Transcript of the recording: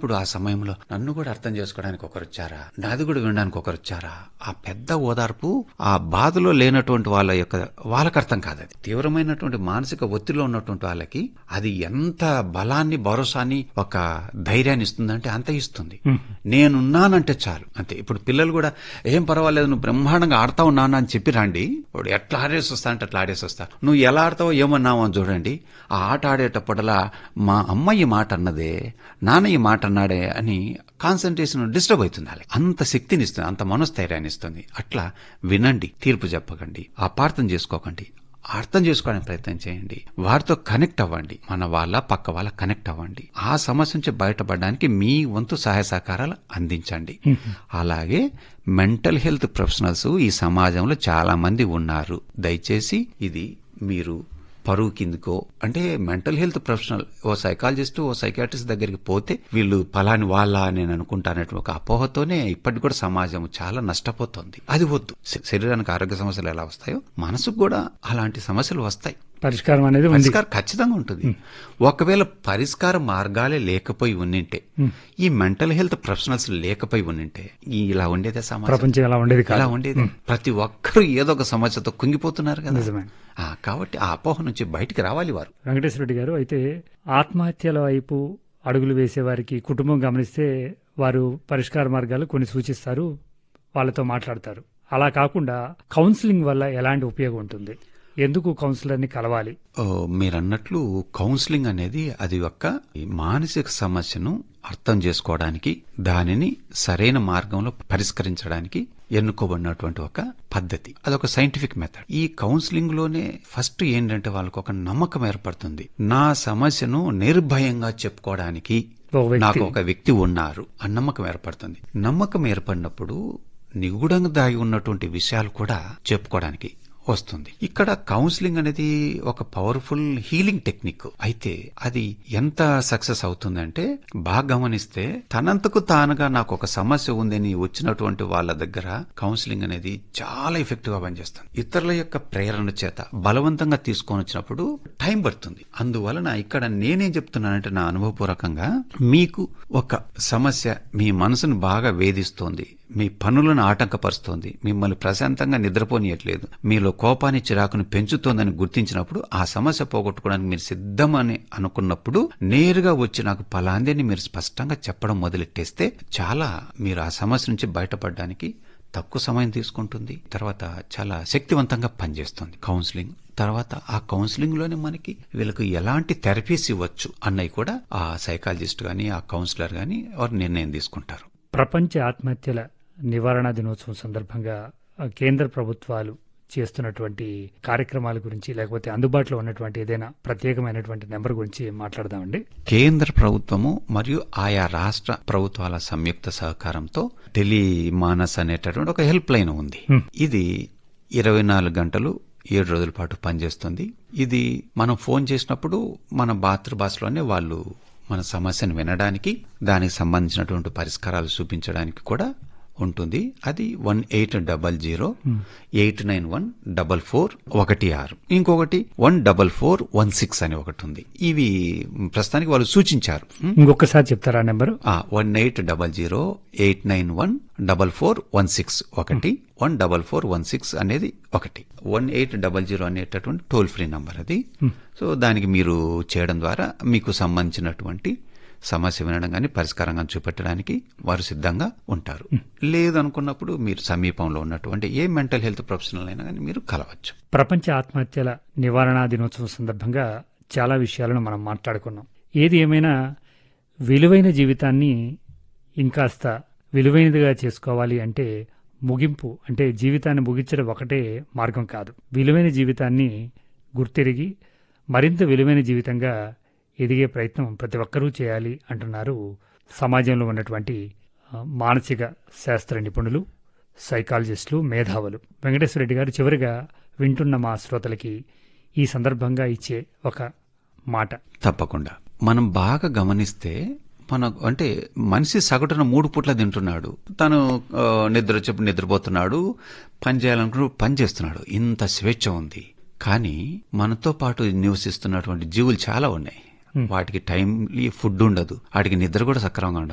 ఉన్నప్పుడు ఆ సమయంలో నన్ను కూడా అర్థం చేసుకోవడానికి ఒకరు వచ్చారా నాది కూడా వినడానికి ఒకరు వచ్చారా ఆ పెద్ద ఓదార్పు ఆ బాధలో లేనటువంటి వాళ్ళ యొక్క వాళ్ళకి అర్థం కాదు అది తీవ్రమైనటువంటి మానసిక ఒత్తిడిలో ఉన్నటువంటి వాళ్ళకి అది ఎంత బలాన్ని భరోసాని ఒక ధైర్యాన్ని ఇస్తుందంటే అంత ఇస్తుంది నేనున్నానంటే చాలు అంతే ఇప్పుడు పిల్లలు కూడా ఏం పర్వాలేదు నువ్వు బ్రహ్మాండంగా ఆడతావు నాన్న అని చెప్పి రండి ఇప్పుడు ఎట్లా ఆడేసి వస్తా అంటే అట్లా ఆడేసి వస్తా నువ్వు ఎలా ఆడతావో ఏమన్నావు అని చూడండి ఆ ఆట ఆడేటప్పుడలా మా అమ్మ ఈ మాట అన్నదే నాన్న ఈ మాట అన్నాడే అని కాన్సన్ట్రేషన్ డిస్టర్బ్ అవుతుంది వాళ్ళకి అంత శక్తిని ఇస్తుంది అంత మనోస్థైర్యాన్ని ఇస్తుంది అట్లా వినండి తీర్పు చెప్పకండి అపార్థం చేసుకోకండి అర్థం చేసుకోవడానికి ప్రయత్నం చేయండి వారితో కనెక్ట్ అవ్వండి మన వాళ్ళ పక్క వాళ్ళ కనెక్ట్ అవ్వండి ఆ సమస్య నుంచి బయటపడడానికి మీ వంతు సహాయ సహకారాలు అందించండి అలాగే మెంటల్ హెల్త్ ప్రొఫెషనల్స్ ఈ సమాజంలో చాలా మంది ఉన్నారు దయచేసి ఇది మీరు పరువు కిందకో అంటే మెంటల్ హెల్త్ ప్రొఫెషనల్ ఓ సైకాలజిస్ట్ ఓ సైకాట్రిస్ట్ దగ్గరికి పోతే వీళ్ళు పలాని వాళ్ళ నేను అనుకుంటానటువంటి ఒక అపోహతోనే ఇప్పటికి కూడా సమాజం చాలా నష్టపోతుంది అది వద్దు శ- శరీరానికి ఆరోగ్య సమస్యలు ఎలా వస్తాయో మనసుకు కూడా అలాంటి సమస్యలు వస్తాయి పరిష్కారం అనేది ఉంది పరిష్కారం ఖచ్చితంగా ఉంటుంది ఒకవేళ పరిష్కార మార్గాలే లేకపోయి ఉన్నింటే ఈ మెంటల్ హెల్త్ ప్రొఫెషనల్స్ లేకపోయి ఉన్నింటే ఈ ఇలా ఉండేదే సమాజం ప్రపంచం ఎలా ఉండేది ఇలా కాదు ఉండేది ప్రతి ఒక్కరూ ఏదో ఒక సమస్యతో కుంగిపోతున్నారు కదా నిజమే. ఆ, కాబట్టి ఆ అపోహ నుంచి బయటికి రావాలి వారు వెంకటేశ్వర రెడ్డి గారు అయితే ఆత్మహత్యల వైపు అడుగులు వేసే వారికి కుటుంబం గమనిస్తే వారు పరిష్కార మార్గాలు కొన్ని సూచిస్తారు వాళ్ళతో మాట్లాడతారు అలా కాకుండా కౌన్సిలింగ్ వల్ల ఎలాంటి ఉపయోగం ఉంటుంది ఎందుకు కౌన్సిలర్ని కలవాలి ఓ, మీరన్నట్లు కౌన్సిలింగ్ అనేది అది ఒక మానసిక సమస్యను అర్థం చేసుకోవడానికి దానిని సరైన మార్గంలో పరిష్కరించడానికి ఎన్నుకోబడినటువంటి ఒక పద్ధతి అదొక సైంటిఫిక్ మెథడ్ ఈ కౌన్సిలింగ్ లోనే ఫస్ట్ ఏంటంటే వాళ్ళకు ఒక నమ్మకం ఏర్పడుతుంది నా సమస్యను నిర్భయంగా చెప్పుకోవడానికి ఒక వ్యక్తి. నాకు ఒక వ్యక్తి ఉన్నారు ఆ నమ్మకం ఏర్పడుతుంది నమ్మకం ఏర్పడినప్పుడు నిగూఢంగా దాగి ఉన్నటువంటి విషయాలు కూడా చెప్పుకోవడానికి వస్తుంది ఇక్కడ కౌన్సిలింగ్ అనేది ఒక పవర్ఫుల్ హీలింగ్ టెక్నిక్ అయితే అది ఎంత సక్సెస్ అవుతుందంటే బాగా గమనిస్తే తనంతకు తానుగా నాకు ఒక సమస్య ఉందని వచ్చినటువంటి వాళ్ళ దగ్గర కౌన్సిలింగ్ అనేది చాలా ఎఫెక్టివ్ గా పనిచేస్తుంది ఇతరుల యొక్క ప్రేరణ చేత బలవంతంగా తీసుకొని వచ్చినప్పుడు టైం పడుతుంది అందువలన ఇక్కడ నేనేం చెప్తున్నానంటే నా అనుభవపూర్వకంగా మీకు ఒక సమస్య మీ మనసును బాగా వేధిస్తోంది మీ పనులను ఆటంకపరుస్తోంది మిమ్మల్ని ప్రశాంతంగా నిద్రపోనియట్లేదు మీలో కోపాన్ని చిరాకును పెంచుతోందని గుర్తించినప్పుడు ఆ సమస్య పోగొట్టుకోవడానికి మీరు సిద్ధమని అనుకున్నప్పుడు నేరుగా వచ్చి నాకు పలాంది అని మీరు స్పష్టంగా చెప్పడం మొదలెట్టేస్తే చాలా మీరు ఆ సమస్య నుంచి బయటపడడానికి తక్కువ సమయం తీసుకుంటుంది తర్వాత చాలా శక్తివంతంగా పనిచేస్తుంది కౌన్సిలింగ్ తర్వాత ఆ కౌన్సిలింగ్ లోనే మనకి వీళ్ళకి ఎలాంటి థెరపీస్ ఇవ్వచ్చు అన్నవి కూడా ఆ సైకాలజిస్ట్ గాని ఆ కౌన్సిలర్ గాని వారు నిర్ణయం తీసుకుంటారు ప్రపంచ ఆత్మహత్యల నివారణ దినోత్సవం సందర్భంగా ఆ, కేంద్ర ప్రభుత్వాలు చేస్తున్నటువంటి కార్యక్రమాల గురించి లేకపోతే అందుబాటులో ఉన్నటువంటి ఏదైనా ప్రత్యేకమైనటువంటి నెంబర్ గురించి మాట్లాడదామండి కేంద్ర ప్రభుత్వము మరియు ఆయా రాష్ట్ర ప్రభుత్వాల సంయుక్త సహకారంతో టెలిమానస్ అనేటటువంటి ఒక హెల్ప్ లైన్ ఉంది ఇది ఇరవై నాలుగు గంటలు ఏడు రోజుల పాటు పనిచేస్తుంది ఇది మనం ఫోన్ చేసినప్పుడు మన మాతృభాషలోనే వాళ్ళు మన సమస్యను వినడానికి దానికి సంబంధించినటువంటి పరిష్కారాలు చూపించడానికి కూడా ఉంటుంది అది one eight double zero eight nine one double four ఒకటి ఆరు ఇంకొకటి one double four one six అని ఒకటి ఉంది ఇవి ప్రస్తుతానికి వాళ్ళు సూచించారు ఇంకొకసారి చెప్తారా ఆ number one eight double zero eight nine one double four one six ఒకటి one double four one six అనేది ఒకటి వన్ ఎయిట్ డబల్ జీరో అనేటటువంటి టోల్ ఫ్రీ నంబర్ అది సో దానికి మీరు చేయడం ద్వారా మీకు సంబంధించినటువంటి సమస్య వినడం కానీ పరిష్కారం కానీ చూపెట్టడానికి వారు సిద్ధంగా ఉంటారు లేదనుకున్నప్పుడు మీరు సమీపంలో ఉన్నటువంటి ఏ మెంటల్ హెల్త్ ప్రొఫెషనల్ అయినా కానీ మీరు కలవచ్చు ప్రపంచ ఆత్మహత్యల నివారణ దినోత్సవం సందర్భంగా చాలా విషయాలను మనం మాట్లాడుకున్నాం ఏది ఏమైనా విలువైన జీవితాన్ని ఇంకాస్త విలువైనదిగా చేసుకోవాలి అంటే ముగింపు అంటే జీవితాన్ని ముగించడం ఒకటే మార్గం కాదు విలువైన జీవితాన్ని గుర్తెరిగి మరింత విలువైన జీవితంగా ఎదిగే ప్రయత్నం ప్రతి ఒక్కరూ చేయాలి అంటున్నారు సమాజంలో ఉన్నటువంటి ఆ, మానసిక శాస్త్ర నిపుణులు సైకాలజిస్టులు మేధావులు వెంకటేశ్వర రెడ్డి గారు చివరిగా వింటున్న మా శ్రోతలకి ఈ సందర్భంగా ఇచ్చే ఒక మాట తప్పకుండా మనం బాగా గమనిస్తే మన అంటే మనిషి సగటున మూడు పూట్ల తింటున్నాడు తను ఆ, నిద్ర వచ్చేప్పుడు నిద్రపోతున్నాడు పని చేయాలనుకున్నప్పుడు పని చేస్తున్నాడు ఇంత స్వేచ్ఛ ఉంది కానీ మనతో పాటు నివసిస్తున్నటువంటి జీవులు చాలా ఉన్నాయి వాటికి టైంలీ ఫుడ్ ఉండదు వాటికి నిద్ర కూడా సక్రమంగా ఉండదు